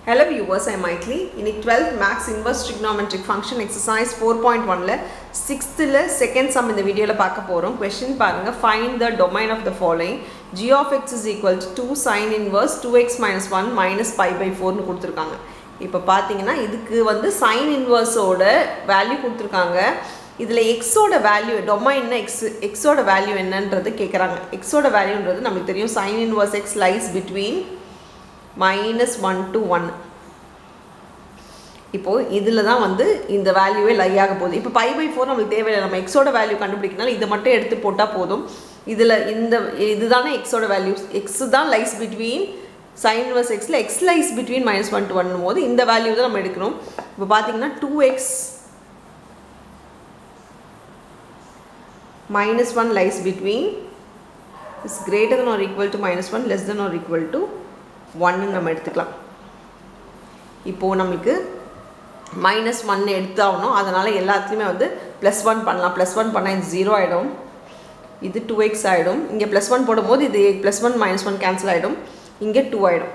Hello viewers, I am Maitli. இன்னைக்கு 12th Max Inverse Trigonometric Function Exercise 4.1ல 6th second sum இந்த வீடியோவில் பார்க்க போகிறோம் கொஷின் பாருங்கள் find the domain of the following g of x is equal to 2 sin inverse 2x minus 1 minus pi by 4னு கொடுத்துருக்காங்க இப்போ பார்த்தீங்கன்னா இதுக்கு வந்து sin inverseோட வேல்யூ கொடுத்துருக்காங்க இதில் எக்ஸோட வேல்யூ டொமைன்னா எக்ஸ் எக்ஸோட வேல்யூ என்னன்றது கேட்குறாங்க எக்ஸோட வேல்யூன்றது நமக்கு தெரியும் sin inverse x lies between minus one to one இப்போது இதில் தான் வந்து இந்த வேல்யூவே லை ஆக போகுது இப்போ பை பை ஃபோர் நம்மளுக்கு தேவையில்லை நம்ம எக்ஸோட வேல்யூ கண்டுபிடிக்கனால இதை மட்டும் எடுத்து போட்டால் போதும் இதில் இந்த இதுதானே எக்ஸோட வேல்யூஸ் எக்ஸ் தான் லைஸ் பிட்வீன் சைன் வர்ஸ் எக்ஸில் x lies between minus one to one போது இந்த வேல்யூ தான் நம்ம எடுக்கணும் இப்போ பார்த்தீங்கன்னா two x minus one lies between is greater than or equal to minus one less than or equal to ஒன்னு நம்ம எடுத்துக்கலாம் இப்போது நம்மளுக்கு மைனஸ் ஒன் எடுத்தாகணும் அதனால் எல்லாத்துலேயுமே வந்து ப்ளஸ் ஒன் பண்ணலாம் ப்ளஸ் ஒன் பண்ணால் இது ஜீரோ ஆகிடும் இது டூ எக்ஸ் ஆகிடும் இங்கே ப்ளஸ் ஒன் போடும்போது இது plus one minus one cancel ஆகிடும் இங்கே டூ ஆகிடும்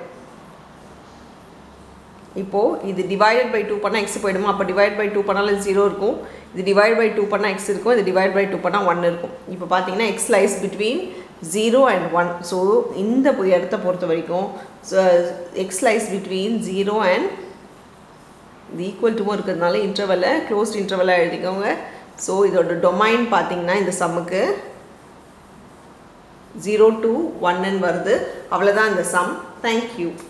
இப்போது இது டிவைடட் பை டூ பண்ணால் எக்ஸ் போயிடுமா அப்போ டிவைட் பை டூ பண்ணாலும் ஜீரோ இருக்கும் இது டிவைட் பை டூ பண்ணால் எக்ஸ் இருக்கும் இது டிவைட் பை டூ பண்ணால் ஒன் இருக்கும் இப்போ பார்த்தீங்கன்னா x lies between zero and one so இந்த இடத்த பொறுத்த வரைக்கும் x lies between zero and இது ஈக்குவல் டுவும் இருக்கிறதுனால இன்டர்வலில் க்ளோஸ்ட் இன்டர்வலாக எழுதிக்கோங்க ஸோ இதோட டொமைன் பார்த்தீங்கன்னா இந்த சம்முக்கு ஜீரோ டு ஒன்னு வருது அவ்வளோதான் இந்த சம் தேங்க்யூ